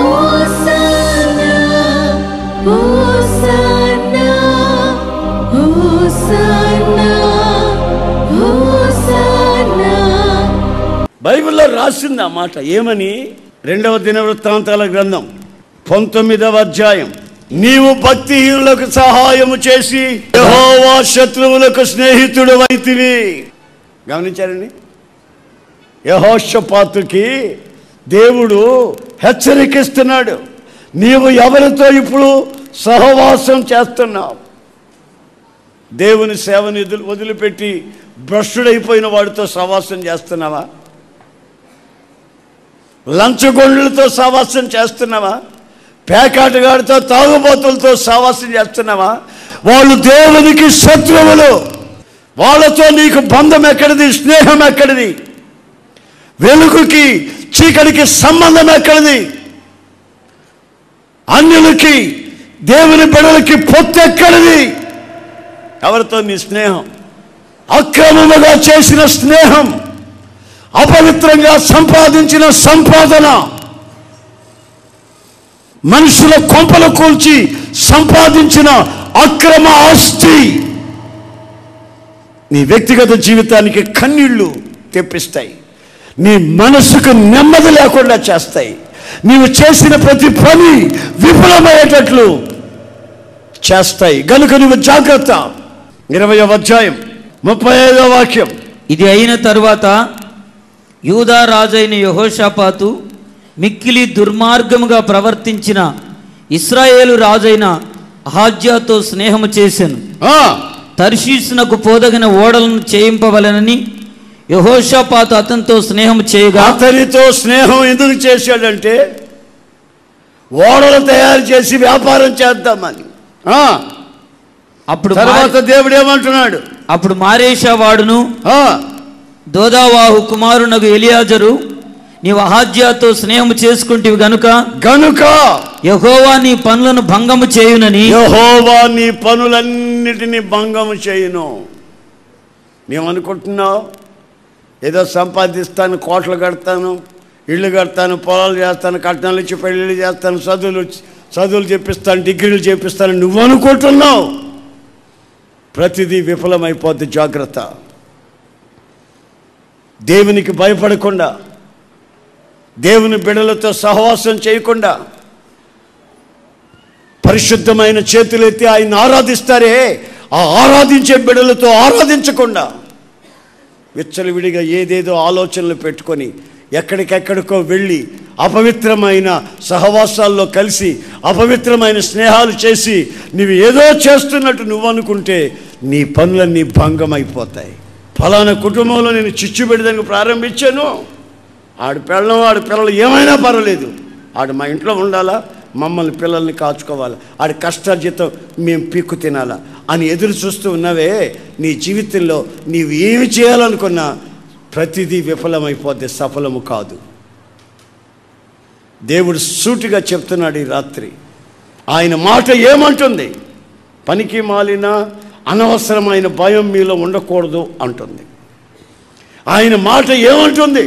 Hosanna, Hosanna, Hosanna, Hosanna. బైబిల్లో రాసింది ఆ మాట ఏమని రెండవ దినవృత్తాంతాల గ్రంథం పంతొమ్మిదవ అధ్యాయం నీవు భక్తిహీనులకు సహాయము చేసి యెహోవా శత్రువులకు స్నేహితుడు వైతివి గమనించారండి యహోషపాతుకి దేవుడు హెచ్చరికిస్తున్నాడు నీవు ఎవరితో ఇప్పుడు సహవాసం చేస్తున్నావు దేవుని సేవని వదిలి- వదిలిపెట్టి భ్రష్టుడైపోయిన వాడితో సహవాసం చేస్తున్నావా లంచగొండ్లతో సహవాసం చేస్తున్నావా పేకాటగాడితో తాగుబోతులతో సహవాసం చేస్తున్నావా వాళ్ళు దేవునికి శత్రువులు వాళ్ళతో నీకు బంధం ఎక్కడిది స్నేహం ఎక్కడిది వెలుగుకి చీకటికి సంబంధం ఎక్కడిది అన్యులకి దేవుని బిడలకి పొత్తు ఎక్కడిది ఎవరితో నీ స్నేహం అక్రమముగా చేసిన స్నేహం అపవిత్రంగా సంపాదించిన సంపాదన మనుషుల కొంపలు కూల్చి సంపాదించిన అక్రమ ఆస్తి నీ వ్యక్తిగత జీవితానికి కన్నీళ్లు తెప్పిస్తాయి నీ మనసుకు నెమ్మది లేకుండా చేస్తాయి నీవు చేసిన ప్రతి పని విఫలమయ్యేటట్లు చేస్తాయి గనుక నువ్వు జాగ్రత్త ఇరవై అధ్యాయం ముప్పై ఐదో వాక్యం ఇది అయిన తరువాత యూదా రాజైన యహోషాపాతు మిక్కిలి దుర్మార్గముగా ప్రవర్తించిన ఇస్రాయేలు రాజైన అహాజ్యాతో స్నేహము చేశాను ఆ, తర్షీసునకు పోదగిన ఓడలను చేయింపవలనని యహోషాపాతు అతనితో స్నేహం చేయగా అతనితో స్నేహం ఎందుకు చేశాడంటే ఓడలు తయారు చేసి వ్యాపారం చేద్దామని ఆ, అప్పుడు తర్వాత మా- దేవుడు ఏమంటున్నాడు అప్పుడు మారేషా వాడును ఆ, దోదావాహు కుమారునకు ఎలియాజరు నీవు అహాజ్యాతో స్నేహము చేసుకుంటివి గనుక గనుక యహోవా నీ పనులను భంగము చేయునని యహోవా నీ పనులన్నిటినీ భంగము చేయును నీవనుకుంటున్నావు ఏదో సంపాదిస్తాను కోట్లు కడతాను ఇళ్ళు కడతాను పొలాలు చేస్తాను కట్నాలు ఇచ్చి పెళ్ళిళ్ళు చేస్తాను చదువులు చదువులు చెప్పిస్తాను డిగ్రీలు చేపిస్తాను నువ్వు అనుకుంటున్నావు ప్రతిదీ విఫలమైపోద్ది జాగ్రత్త దేవునికి భయపడకుండా దేవుని బిడలతో సహవాసం చేయకుండా పరిశుద్ధమైన చేతులెత్తి ఆయన ఆరాధిస్తారే ఆ ఆరాధించే బిడలతో ఆరాధించకుండా విచ్చలవిడిగా ఏదేదో ఆలోచనలు పెట్టుకొని ఎక్కడికెక్కడికో వెళ్ళి అపవిత్రమైన సహవాసాల్లో కలిసి అపవిత్రమైన స్నేహాలు చేసి నువ్వు ఏదో చేస్తున్నట్టు నువ్వు అనుకుంటే నీ పనులన్నీ భంగమైపోతాయి ఫలానా కుటుంబంలో నేను చిచ్చు పెడదానికి ప్రారంభించాను ఆడి పిల్లం ఆడి పిల్లలు ఏమైనా పర్వాలేదు ఆడు మా ఇంట్లో ఉండాలా మమ్మల్ని పిల్లల్ని కాచుకోవాలి ఆడి కష్టార్జితం మేము పీక్కు తినాలా అని ఎదురు చూస్తూ ఉన్నావే నీ జీవితంలో నీవు ఏమి చేయాలనుకున్నా ప్రతిదీ విఫలమైపోద్ది సఫలము కాదు దేవుడు సూటిగా చెప్తున్నాడు ఈ రాత్రి ఆయన మాట ఏమంటుంది పనికి మాలిన అనవసరమైన భయం మీలో ఉండకూడదు అంటుంది ఆయన మాట ఏమంటుంది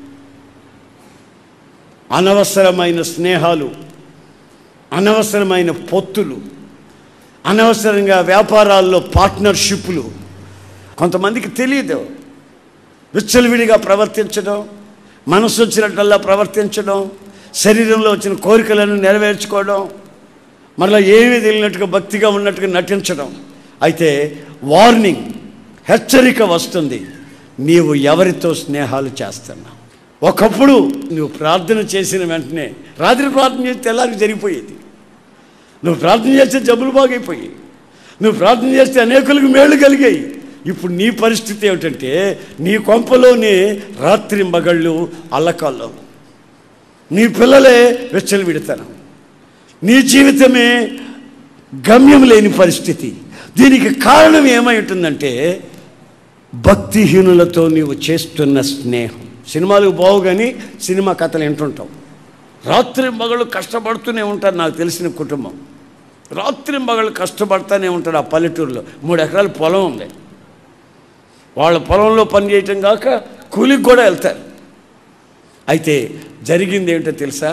అనవసరమైన స్నేహాలు అనవసరమైన పొత్తులు అనవసరంగా వ్యాపారాల్లో పార్ట్నర్షిప్లు కొంతమందికి తెలియదు విచ్చలవిడిగా ప్రవర్తించడం మనసు వచ్చినట్టల్లా ప్రవర్తించడం శరీరంలో వచ్చిన కోరికలను నెరవేర్చుకోవడం మరలా ఏమీ తెలియనట్టుగా భక్తిగా ఉన్నట్టుగా నటించడం అయితే వార్నింగ్ హెచ్చరిక వస్తుంది నీవు ఎవరితో స్నేహాలు చేస్తున్నావు ఒకప్పుడు నువ్వు ప్రార్థన చేసిన వెంటనే రాత్రి ప్రార్థన చేస్తే తెల్లారికి జరిగిపోయేది నువ్వు ప్రార్థన చేస్తే జబ్బులు బాగైపోయి నువ్వు ప్రార్థన చేస్తే అనేకులకు మేలు కలిగాయి ఇప్పుడు నీ పరిస్థితి ఏమిటంటే నీ కొంపలోనే రాత్రి మగళ్ళు అల్లకాల్లో నీ పిల్లలే వెచ్చలు విడతాను నీ జీవితమే గమ్యం లేని పరిస్థితి దీనికి కారణం ఏమై ఉంటుందంటే భక్తిహీనులతో నీవు చేస్తున్న స్నేహం సినిమాలకు బావు కానీ సినిమా కథలు వింటుంటాం రాత్రి మగళ్ళు కష్టపడుతూనే ఉంటారు నాకు తెలిసిన కుటుంబం రాత్రి మగళ్ళు కష్టపడుతూనే ఉంటారు ఆ పల్లెటూరులో మూడు ఎకరాల పొలం ఉంది వాళ్ళ పొలంలో పని చేయటం కాక కూలికి కూడా వెళ్తారు అయితే జరిగింది ఏంటో తెలుసా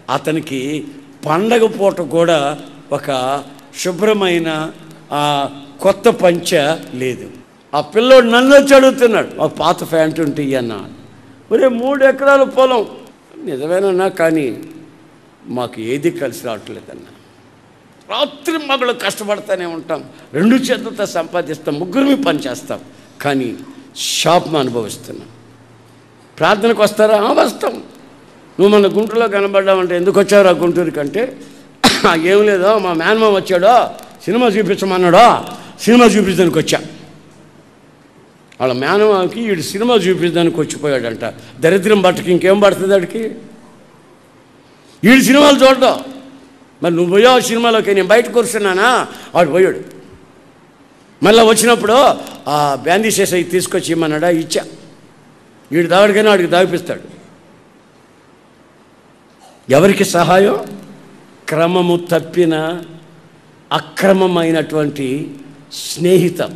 అతనికి పండగ పూట కూడా ఒక శుభ్రమైన ఆ కొత్త పంచ లేదు ఆ పిల్లోడు నన్ను వచ్చి అడుగుతున్నాడు ఆ పాత ప్యాంట్ ఉంటే అన్న ఒరే మూడు ఎకరాల పొలం నిజమేనన్నా కానీ మాకు ఏది కలిసి రావట్లేదన్నా రాత్రి మగలు కష్టపడతానే ఉంటాం రెండు చేతులతో సంపాదిస్తాం ముగ్గురిని పని చేస్తాం కానీ షాప్ను అనుభవిస్తున్నాం ప్రార్థనకు వస్తారా "ఆ, వస్తాం నువ్వు మన గుంటూరులో కనబడ్డావంటే ఎందుకు వచ్చావు ఆ గుంటూరు కంటే ఏం లేదో మా మేనమామ వచ్చాడో సినిమా చూపించమన్నాడో సినిమా చూపించడానికి వచ్చా వాళ్ళ మేనమామకి వీడు సినిమా చూపించడానికి వచ్చిపోయాడంట దరిద్రం బట్టకి ఇంకేం పడుతుంది వాడికి వీడు సినిమాలు చూడడం మరి నువ్వు పోయావు సినిమాలోకి నేను బయట కూర్చున్నానా వాడు పోయాడు మళ్ళీ వచ్చినప్పుడు ఆ బ్యాందీ చేసే తీసుకొచ్చి ఇమ్మన్నాడా ఇచ్చా వీడు దావడికైనా వాడికి దావిపిస్తాడు ఎవరికి సహాయం క్రమము తప్పిన అక్రమమైనటువంటి స్నేహితం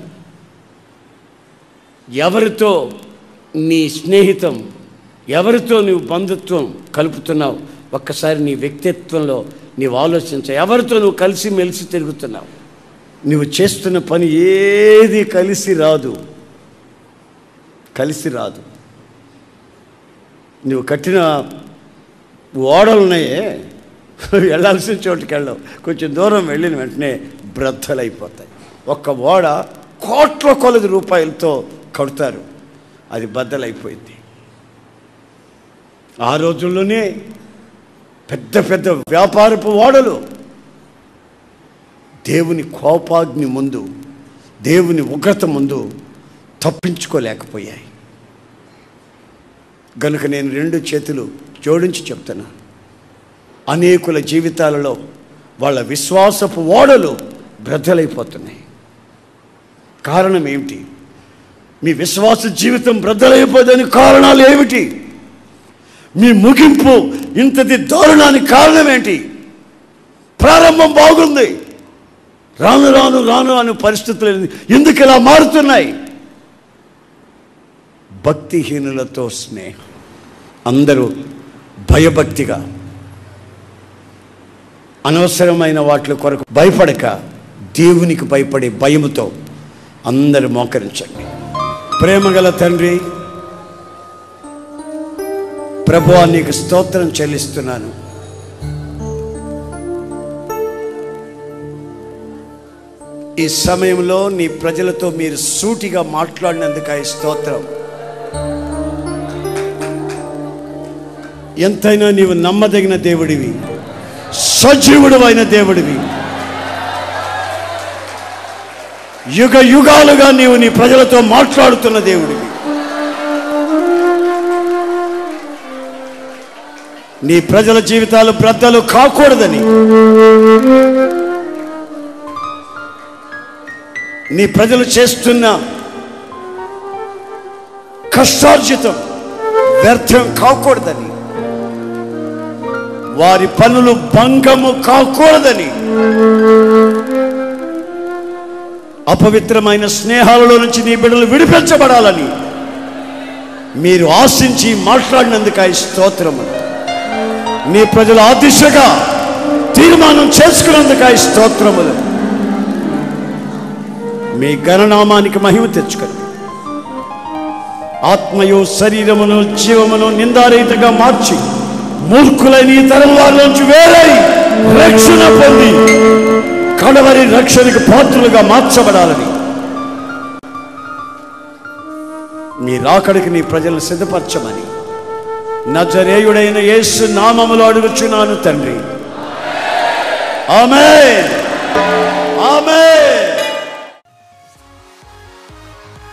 ఎవరితో నీ స్నేహితం ఎవరితో నీవు బంధుత్వం కలుపుతున్నావు ఒక్కసారి నీ వ్యక్తిత్వంలో నీవు ఆలోచించ ఎవరితో నువ్వు కలిసి మెలిసి తిరుగుతున్నావు నువ్వు చేస్తున్న పని ఏది కలిసి రాదు కలిసి రాదు నువ్వు కట్టిన ఓడలు ఉన్నాయే వెళ్ళాల్సిన చోటుకి వెళ్ళవు కొంచెం దూరం వెళ్ళిన వెంటనే బ్రద్దలైపోతాయి ఒక్క ఓడ కోట్ల కొలది రూపాయలతో కడతారు అది బద్దలైపోయింది ఆ రోజుల్లోనే పెద్ద పెద్ద వ్యాపారపు ఓడలు దేవుని కోపాగ్ని ముందు దేవుని ఉగ్రత ముందు తప్పించుకోలేకపోయాయి గనుక నేను రెండు చేతులు జోడించి చెప్తున్నా అనేకుల జీవితాలలో వాళ్ళ విశ్వాసపు ఓడలు బ్రద్దలైపోతున్నాయి కారణం ఏమిటి మీ విశ్వాస జీవితం బ్రద్దలైపోదని కారణాలు ఏమిటి మీ ముగింపు ఇంతటి దారుణానికి కారణం ఏంటి ప్రారంభం బాగుంది రాను రాను రాను అనే పరిస్థితులు ఎందుకు ఇలా మారుతున్నాయి భక్తిహీనులతో స్నేహం అందరూ భయభక్తిగా అనవసరమైన వాటి కొరకు భయపడక దేవునికి భయపడే భయముతో అందరూ మోకరించండి ప్రేమగల తండ్రి ప్రభువా నీకు స్తోత్రం చెల్లిస్తున్నాను ఈ సమయంలో నీ ప్రజలతో మీరు సూటిగా మాట్లాడినందుకు ఈ స్తోత్రం ఎంతైనా నీవు నమ్మదగిన దేవుడివి సజీవుడు అయిన దేవుడివి యుగ యుగాలుగా నీవు నీ ప్రజలతో మాట్లాడుతున్న దేవుడివి నీ ప్రజల జీవితాలు బ్రద్దలు కాకూడదని నీ ప్రజలు చేస్తున్న కష్టార్జితం వ్యర్థం కాకూడదని వారి పనులు భంగము కాకూడదని అపవిత్రమైన స్నేహాలలో నుంచి నీ బిడ్డలు విడిపించబడాలని మీరు ఆశించి మాట్లాడినందుకు ఆ స్తోత్రము నీ ప్రజలు ఆ దిశగా తీర్మానం చేసుకున్నందుకు ఆ స్తోత్రములు మీ గణనామానికి మహిమ తెచ్చుకొని ఆత్మయు శరీరమును జీవమును నిందారహితగా మార్చి మూర్ఖులైన ఈ తరం వారిలోంచి వేరై రక్షణ పొంది కడవరి రక్షణకు పాత్రులుగా మార్చబడాలని మీ రాకడికి నీ ప్రజలను సిద్ధపరచమని నజరేయుడైన యేసు నామములో అడుగుచున్నాను తండ్రి ఆమె ఆమె